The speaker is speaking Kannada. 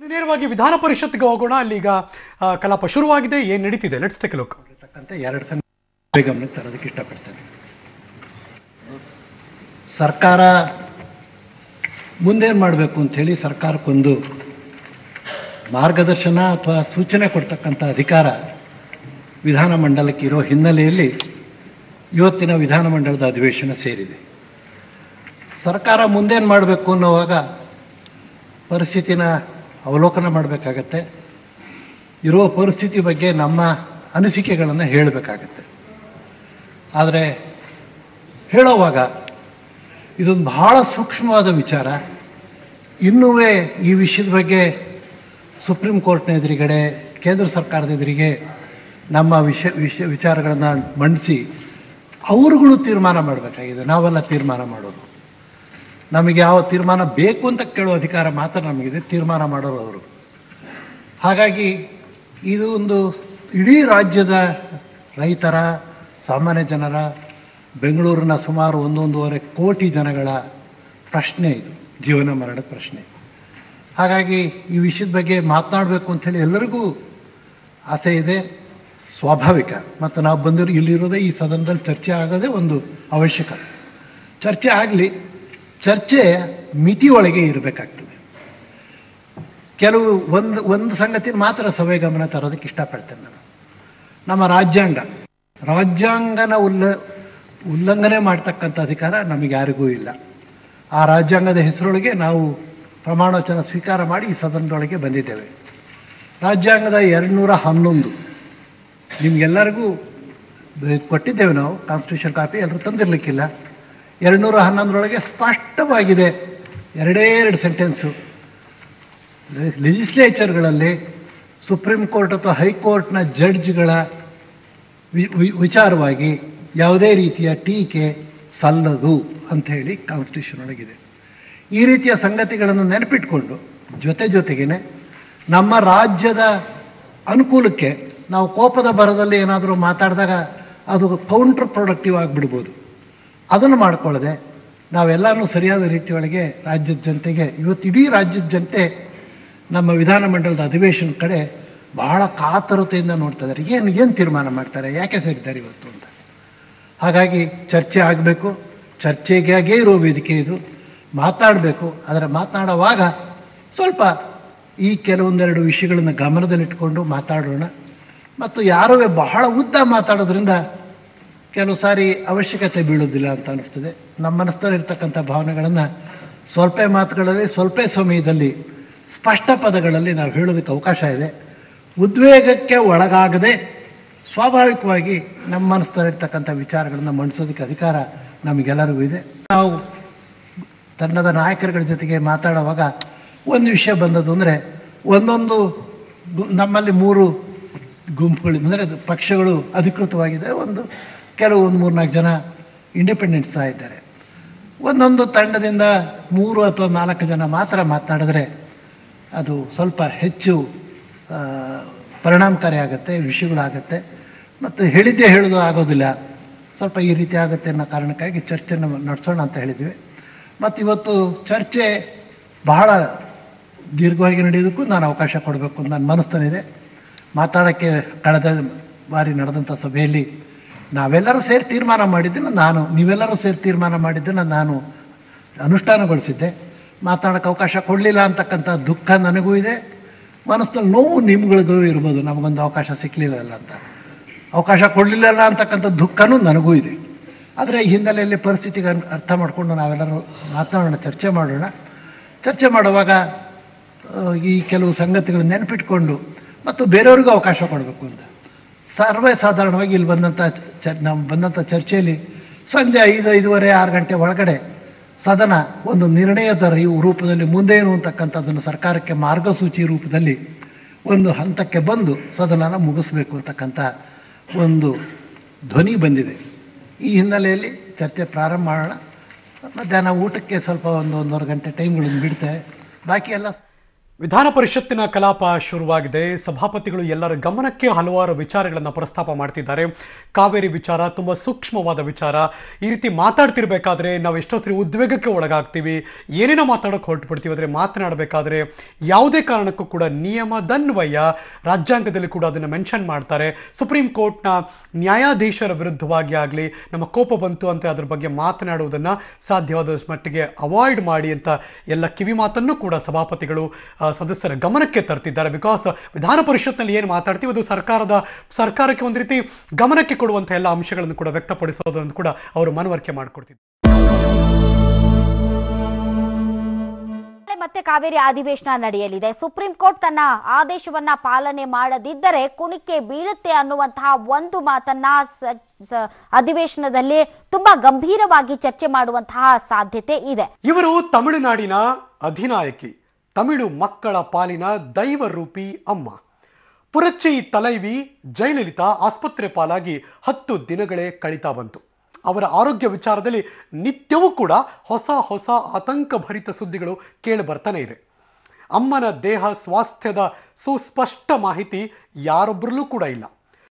ನೇರವಾಗಿ ವಿಧಾನ ಪರಿಷತ್ಗೆ ಹೋಗೋಣ ಅಲ್ಲೀಗ ಆ, ಕಲಾಪ ಶುರುವಾಗಿದೆ ಏನು ನಡೀತಿದೆ ಲೆಟ್ಸ್ ಟೇಕ್ ಲುಕ್ ಇರ್ತಕ್ಕಂಥ ಎರಡು ಸಂಗತಿ ಗಮನಕ್ಕೆ ತರೋದಕ್ಕೆ ಇಷ್ಟಪಡ್ತೇನೆ ಸರ್ಕಾರ ಮುಂದೇನು ಮಾಡಬೇಕು ಅಂಥೇಳಿ ಸರ್ಕಾರಕ್ಕೊಂದು ಮಾರ್ಗದರ್ಶನ ಅಥವಾ ಸೂಚನೆ ಕೊಡ್ತಕ್ಕಂಥ ಅಧಿಕಾರ ವಿಧಾನಮಂಡಲಕ್ಕೆ ಇರೋ ಹಿನ್ನೆಲೆಯಲ್ಲಿ ಇವತ್ತಿನ ವಿಧಾನಮಂಡಲದ ಅಧಿವೇಶನ ಸೇರಿದೆ ಸರ್ಕಾರ ಮುಂದೇನು ಮಾಡಬೇಕು ಅನ್ನೋವಾಗ ಪರಿಸ್ಥಿತಿನ ಅವಲೋಕನ ಮಾಡಬೇಕಾಗತ್ತೆ ಇರುವ ಪರಿಸ್ಥಿತಿ ಬಗ್ಗೆ ನಮ್ಮ ಅನಿಸಿಕೆಗಳನ್ನು ಹೇಳಬೇಕಾಗತ್ತೆ ಆದರೆ ಹೇಳೋವಾಗ ಇದೊಂದು ಬಹಳ ಸೂಕ್ಷ್ಮವಾದ ವಿಚಾರ ಇನ್ನೂ ಈ ವಿಷಯದ ಬಗ್ಗೆ ಸುಪ್ರೀಂ ಕೋರ್ಟ್ನ ಎದುರುಗಡೆ ಕೇಂದ್ರ ಸರ್ಕಾರದ ಎದುರಿಗೆ ನಮ್ಮ ವಿಷಯ ವಿಷಯ ವಿಚಾರಗಳನ್ನು ಮಂಡಿಸಿ ಅವರುಗಳು ತೀರ್ಮಾನ ಮಾಡಬೇಕಾಗಿದೆ ನಾವೆಲ್ಲ ತೀರ್ಮಾನ ಮಾಡೋದು ನಮಗೆ ಯಾವ ತೀರ್ಮಾನ ಬೇಕು ಅಂತ ಕೇಳೋ ಅಧಿಕಾರ ಮಾತ್ರ ನಮಗಿದೆ ತೀರ್ಮಾನ ಮಾಡೋರು ಅವರು ಹಾಗಾಗಿ ಇದು ಒಂದು ಇಡೀ ರಾಜ್ಯದ ರೈತರ ಸಾಮಾನ್ಯ ಜನರ ಬೆಂಗಳೂರಿನ ಸುಮಾರು ಒಂದೊಂದೂವರೆ ಕೋಟಿ ಜನಗಳ ಪ್ರಶ್ನೆ ಇದು ಜೀವನ ಮರಣದ ಪ್ರಶ್ನೆ ಹಾಗಾಗಿ ಈ ವಿಷಯದ ಬಗ್ಗೆ ಮಾತನಾಡಬೇಕು ಅಂಥೇಳಿ ಎಲ್ಲರಿಗೂ ಆಸೆ ಇದೆ ಸ್ವಾಭಾವಿಕ ಮತ್ತು ನಾವು ಬಂದಿರೋ ಇಲ್ಲಿರೋದೇ ಈ ಸದನದಲ್ಲಿ ಚರ್ಚೆ ಆಗೋದೇ ಒಂದು ಅವಶ್ಯಕ ಚರ್ಚೆ ಆಗಲಿ ಚರ್ಚೆ ಮಿತಿಯೊಳಗೆ ಇರಬೇಕಾಗ್ತದೆ ಕೆಲವು ಒಂದು ಒಂದು ಸಂಗತಿನ ಮಾತ್ರ ಸಭೆ ಗಮನ ತರೋದಕ್ಕೆ ಇಷ್ಟಪಡ್ತೇನೆ ನಾನು ನಮ್ಮ ರಾಜ್ಯಾಂಗ ರಾಜ್ಯಾಂಗನ ಉಲ್ಲ ಉಲ್ಲಂಘನೆ ಮಾಡ್ತಕ್ಕಂಥ ಅಧಿಕಾರ ನಮಗೆ ಯಾರಿಗೂ ಇಲ್ಲ ಆ ರಾಜ್ಯಾಂಗದ ಹೆಸರೊಳಗೆ ನಾವು ಪ್ರಮಾಣವಚನ ಸ್ವೀಕಾರ ಮಾಡಿ ಈ ಸದನದೊಳಗೆ ಬಂದಿದ್ದೇವೆ ರಾಜ್ಯಾಂಗದ ಎರಡುನೂರ ಹನ್ನೊಂದು ನಿಮ್ಗೆಲ್ಲರಿಗೂ ಬ- ಕೊಟ್ಟಿದ್ದೇವೆ ನಾವು ಕಾನ್ಸ್ಟಿಟ್ಯೂಷನ್ ಕಾಪಿ ಎಲ್ಲರೂ ತಂದಿರಲಿಕ್ಕಿಲ್ಲ ಎರಡುನೂರ ಹನ್ನೊಂದರೊಳಗೆ ಸ್ಪಷ್ಟವಾಗಿದೆ ಎರಡೇ ಎರಡು ಸೆಂಟೆನ್ಸು ಲೆಜಿಸ್ಲೇಚರ್ಗಳಲ್ಲಿ ಸುಪ್ರೀಂ ಕೋರ್ಟ್ ಅಥವಾ ಹೈಕೋರ್ಟ್ನ ಜಡ್ಜ್ಗಳ ವಿ- ವಿ- ವಿಚಾರವಾಗಿ ಯಾವುದೇ ರೀತಿಯ ಟೀಕೆ ಸಲ್ಲದು ಅಂತ ಹೇಳಿ ಕಾನ್ಸ್ಟಿಟ್ಯೂಷನ್ ಒಳಗಿದೆ ಈ ರೀತಿಯ ಸಂಗತಿಗಳನ್ನು ನೆನಪಿಟ್ಕೊಂಡು ಜೊತೆ ಜೊತೆಗೇನೆ ನಮ್ಮ ರಾಜ್ಯದ ಅನುಕೂಲಕ್ಕೆ ನಾವು ಕೋಪದ ಬರದಲ್ಲಿ ಏನಾದರೂ ಮಾತಾಡಿದಾಗ ಅದು ಕೌಂಟರ್ ಪ್ರೊಡಕ್ಟಿವ್ ಆಗಿಬಿಡ್ಬೋದು ಅದನ್ನು ಮಾಡ್ಕೊಳ್ಳದೆ ನಾವೆಲ್ಲನೂ ಸರಿಯಾದ ರೀತಿಯೊಳಗೆ ರಾಜ್ಯದ ಜನತೆಗೆ ಇವತ್ತು ಇಡೀ ರಾಜ್ಯದ ಜನತೆ ನಮ್ಮ ವಿಧಾನಮಂಡಲದ ಅಧಿವೇಶನ ಕಡೆ ಬಹಳ ಕಾತರತೆಯಿಂದ ನೋಡ್ತಾ ಇದ್ದಾರೆ ಏನು ಏನು ತೀರ್ಮಾನ ಮಾಡ್ತಾರೆ ಯಾಕೆ ಸೇರಿದ್ದಾರೆ ಇವತ್ತು ಅಂತ ಹಾಗಾಗಿ ಚರ್ಚೆ ಆಗಬೇಕು ಚರ್ಚೆಗಾಗೇ ಇರೋ ವೇದಿಕೆ ಇದು ಮಾತಾಡಬೇಕು ಆದರೆ ಮಾತನಾಡುವಾಗ ಸ್ವಲ್ಪ ಈ ಕೆಲವೊಂದೆರಡು ವಿಷಯಗಳನ್ನು ಗಮನದಲ್ಲಿಟ್ಕೊಂಡು ಮಾತಾಡೋಣ ಮತ್ತು ಯಾರೂ ಬಹಳ ಉದ್ದ ಮಾತಾಡೋದ್ರಿಂದ ಕೆಲವು ಸಾರಿ ಅವಶ್ಯಕತೆ ಬೀಳೋದಿಲ್ಲ ಅಂತ ಅನಿಸ್ತದೆ ನಮ್ಮ ಮನಸ್ಸಲ್ಲಿರ್ತಕ್ಕಂಥ ಭಾವನೆಗಳನ್ನು ಸ್ವಲ್ಪ ಮಾತುಗಳಲ್ಲಿ ಸ್ವಲ್ಪ ಸಮಯದಲ್ಲಿ ಸ್ಪಷ್ಟ ಪದಗಳಲ್ಲಿ ನಾವು ಹೇಳೋದಕ್ಕೆ ಅವಕಾಶ ಇದೆ ಉದ್ವೇಗಕ್ಕೆ ಒಳಗಾಗದೆ ಸ್ವಾಭಾವಿಕವಾಗಿ ನಮ್ಮ ಮನಸ್ಸಲ್ಲಿರ್ತಕ್ಕಂಥ ವಿಚಾರಗಳನ್ನು ಮಂಡಿಸೋದಕ್ಕೆ ಅಧಿಕಾರ ನಮಗೆಲ್ಲರಿಗೂ ಇದೆ ನಾವು ತಂಡದ ನಾಯಕರುಗಳ ಜೊತೆಗೆ ಮಾತಾಡುವಾಗ ಒಂದು ವಿಷಯ ಬಂದದ್ದು ಅಂದರೆ ಒಂದೊಂದು ಗು- ನಮ್ಮಲ್ಲಿ ಮೂರು ಗುಂಪುಗಳು ಅಂದರೆ ಅದು ಪಕ್ಷಗಳು ಅಧಿಕೃತವಾಗಿದೆ ಒಂದು ಕೆಲವು ಒಂದು ಮೂರ್ನಾಲ್ಕು ಜನ ಇಂಡಿಪೆಂಡೆಂಟ್ಸ್ ಸಹ ಇದ್ದಾರೆ ಒಂದೊಂದು ತಂಡದಿಂದ ಮೂರು ಅಥವಾ ನಾಲ್ಕು ಜನ ಮಾತ್ರ ಮಾತನಾಡಿದ್ರೆ ಅದು ಸ್ವಲ್ಪ ಹೆಚ್ಚು ಆ, ಪರಿಣಾಮಕಾರಿ ಆಗುತ್ತೆ ವಿಷಯಗಳಾಗತ್ತೆ ಮತ್ತು ಹೇಳಿದ್ದೇ ಹೇಳೋದು ಆಗೋದಿಲ್ಲ ಸ್ವಲ್ಪ ಈ ರೀತಿ ಆಗುತ್ತೆ ಅನ್ನೋ ಕಾರಣಕ್ಕಾಗಿ ಚರ್ಚೆಯನ್ನು ನಡೆಸೋಣ ಅಂತ ಹೇಳಿದ್ವಿ ಮತ್ತು ಇವತ್ತು ಚರ್ಚೆ ಬಹಳ ದೀರ್ಘವಾಗಿ ನಡೆಯೋದಕ್ಕೂ ನಾನು ಅವಕಾಶ ಕೊಡಬೇಕು ಅಂತ ನನ್ನ ಮನಸ್ಸನಿದೆ ಮಾತಾಡೋಕ್ಕೆ ಕಳೆದ ಬಾರಿ ನಡೆದಂಥ ಸಭೆಯಲ್ಲಿ ನಾವೆಲ್ಲರೂ ಸೇರಿ ತೀರ್ಮಾನ ಮಾಡಿದ್ದನ್ನು ನಾನು ನೀವೆಲ್ಲರೂ ಸೇರಿ ತೀರ್ಮಾನ ಮಾಡಿದ್ದನ್ನು ನಾನು ಅನುಷ್ಠಾನಗೊಳಿಸಿದ್ದೆ ಮಾತಾಡೋಕ್ಕೆ ಅವಕಾಶ ಕೊಡಲಿಲ್ಲ ಅಂತಕ್ಕಂಥ ದುಃಖ ನನಗೂ ಇದೆ ಮನಸ್ಸಿನಲ್ಲಿ ನೋವು ನಿಮ್ಗಳಿಗೂ ಇರ್ಬೋದು ನಮಗೊಂದು ಅವಕಾಶ ಸಿಕ್ಕಲಿಲ್ಲಲ್ಲ ಅಂತ ಅವಕಾಶ ಕೊಡಲಿಲ್ಲಲ್ಲ ಅಂತಕ್ಕಂಥ ದುಃಖನೂ ನನಗೂ ಇದೆ ಆದರೆ ಈ ಹಿನ್ನೆಲೆಯಲ್ಲಿ ಪರಿಸ್ಥಿತಿಗೆ ಅನ್- ಅರ್ಥ ಮಾಡಿಕೊಂಡು ನಾವೆಲ್ಲರೂ ಮಾತನಾಡೋಣ ಚರ್ಚೆ ಮಾಡೋಣ ಚರ್ಚೆ ಮಾಡುವಾಗ ಆ, ಈ ಕೆಲವು ಸಂಗತಿಗಳು ನೆನಪಿಟ್ಕೊಂಡು ಮತ್ತು ಬೇರೆಯವ್ರಿಗೂ ಅವಕಾಶ ಕೊಡಬೇಕು ಅಂತ ಸರ್ವೇ ಸಾಧಾರಣವಾಗಿ ಇಲ್ಲಿ ಬಂದಂಥ ಚ ನಾವು ಬಂದಂಥ ಚರ್ಚೆಯಲ್ಲಿ ಸಂಜೆ ಐದು ಐದೂವರೆ ಆರು ಗಂಟೆ ಒಳಗಡೆ ಸದನ ಒಂದು ನಿರ್ಣಯದ ರಿ- ರೂಪದಲ್ಲಿ ಮುಂದೇನು ಅಂತಕ್ಕಂಥದ್ದನ್ನು ಸರ್ಕಾರಕ್ಕೆ ಮಾರ್ಗಸೂಚಿ ರೂಪದಲ್ಲಿ ಒಂದು ಹಂತಕ್ಕೆ ಬಂದು ಸದನನ ಮುಗಿಸ್ಬೇಕು ಅಂತಕ್ಕಂಥ ಒಂದು ಧ್ವನಿ ಬಂದಿದೆ ಈ ಹಿನ್ನೆಲೆಯಲ್ಲಿ ಚರ್ಚೆ ಪ್ರಾರಂಭ ಮಾಡೋಣ ಮಧ್ಯಾಹ್ನ ಊಟಕ್ಕೆ ಸ್ವಲ್ಪ ಒಂದು ಒಂದೂವರೆ ಗಂಟೆ ಟೈಮ್ಗಳನ್ನು ಬಿಡ್ತೇವೆ ಬಾಕಿ ಎಲ್ಲ ವಿಧಾನ ಪರಿಷತ್ತಿನ ಕಲಾಪ ಶುರುವಾಗಿದೆ ಸಭಾಪತಿಗಳು ಎಲ್ಲರ ಗಮನಕ್ಕೆ ಹಲವಾರು ವಿಚಾರಗಳನ್ನು ಪ್ರಸ್ತಾಪ ಮಾಡ್ತಿದ್ದಾರೆ ಕಾವೇರಿ ವಿಚಾರ ತುಂಬ ಸೂಕ್ಷ್ಮವಾದ ವಿಚಾರ ಈ ರೀತಿ ಮಾತಾಡ್ತಿರ್ಬೇಕಾದ್ರೆ ನಾವು ಎಷ್ಟೋ ಸರಿ ಉದ್ವೇಗಕ್ಕೆ ಒಳಗಾಗ್ತೀವಿ ಏನೇನೋ ಮಾತಾಡೋಕೆ ಹೊರಟುಬಿಡ್ತೀವಿ ಆದರೆ ಮಾತನಾಡಬೇಕಾದ್ರೆ ಯಾವುದೇ ಕಾರಣಕ್ಕೂ ಕೂಡ ನಿಯಮದನ್ವಯ ರಾಜ್ಯಾಂಗದಲ್ಲಿ ಕೂಡ ಅದನ್ನು ಮೆನ್ಷನ್ ಮಾಡ್ತಾರೆ ಸುಪ್ರೀಂ ಕೋರ್ಟ್ನ ನ್ಯಾಯಾಧೀಶರ ವಿರುದ್ಧವಾಗಿ ಆಗಲಿ ನಮ್ಮ ಕೋಪ ಬಂತು ಅಂತ ಅದ್ರ ಬಗ್ಗೆ ಮಾತನಾಡುವುದನ್ನು ಸಾಧ್ಯವಾದಷ್ಟು ಮಟ್ಟಿಗೆ ಅವಾಯ್ಡ್ ಮಾಡಿ ಅಂತ ಎಲ್ಲ ಕಿವಿ ಮಾತನ್ನು ಕೂಡ ಸಭಾಪತಿಗಳು ಆ, ಸದಸ್ಯರ ಗಮನಕ್ಕೆ ತರ್ತಿದ್ದಾರೆ ಬಿಕಾಸ್ ವಿಧಾನ ಪರಿಷತ್ನಲ್ಲಿ ಏನು ಮಾತಾಡ್ತೀವಿ ಅದು ಸರ್ಕಾರದ ಸರ್ಕಾರಕ್ಕೆ ಒಂದು ರೀತಿ ಗಮನಕ್ಕೆ ಕೊಡುವಂಥ ಎಲ್ಲ ಅಂಶಗಳನ್ನು ಕೂಡ ವ್ಯಕ್ತಪಡಿಸೋದನ್ನು ಕೂಡ ಅವರು ಮನವರಿಕೆ ಮಾಡಿಕೊಡ್ತಿದ್ದಾರೆ ನಾಳೆ ಮತ್ತೆ ಕಾವೇರಿ ಅಧಿವೇಶನ ನಡೆಯಲಿದೆ ಸುಪ್ರೀಂ ಕೋರ್ಟ್ ತನ್ನ ಆದೇಶವನ್ನ ಪಾಲನೆ ಮಾಡದಿದ್ದರೆ ಕುಣಿಕೆ ಬೀಳುತ್ತೆ ಅನ್ನುವಂತಹ ಒಂದು ಮಾತನ್ನ ಸ- ಸ- ಅಧಿವೇಶನದಲ್ಲಿ ತುಂಬಾ ಗಂಭೀರವಾಗಿ ಚರ್ಚೆ ಮಾಡುವಂತಹ ಸಾಧ್ಯತೆ ಇದೆ ಇವರು ತಮಿಳುನಾಡಿನ ಅಧಿನಾಯಕಿ ತಮಿಳು ಮಕ್ಕಳ ಪಾಲಿನ ದೈವರೂಪಿ ಅಮ್ಮ ಪುರಚ್ಚಿ ತಲೈವಿ ಜಯಲಲಿತಾ ಆಸ್ಪತ್ರೆ ಪಾಲಾಗಿ ಹತ್ತು ದಿನಗಳೇ ಕಳೀತಾ ಬಂತು ಅವರ ಆರೋಗ್ಯ ವಿಚಾರದಲ್ಲಿ ನಿತ್ಯವೂ ಕೂಡ ಹೊಸ ಹೊಸ ಆತಂಕಭರಿತ ಸುದ್ದಿಗಳು ಕೇಳಿ ಬರ್ತಾನೆ ಇದೆ ಅಮ್ಮನ ದೇಹ ಸ್ವಾಸ್ಥ್ಯದ ಸುಸ್ಪಷ್ಟ ಮಾಹಿತಿ ಯಾರೊಬ್ಬರಲ್ಲೂ ಕೂಡ ಇಲ್ಲ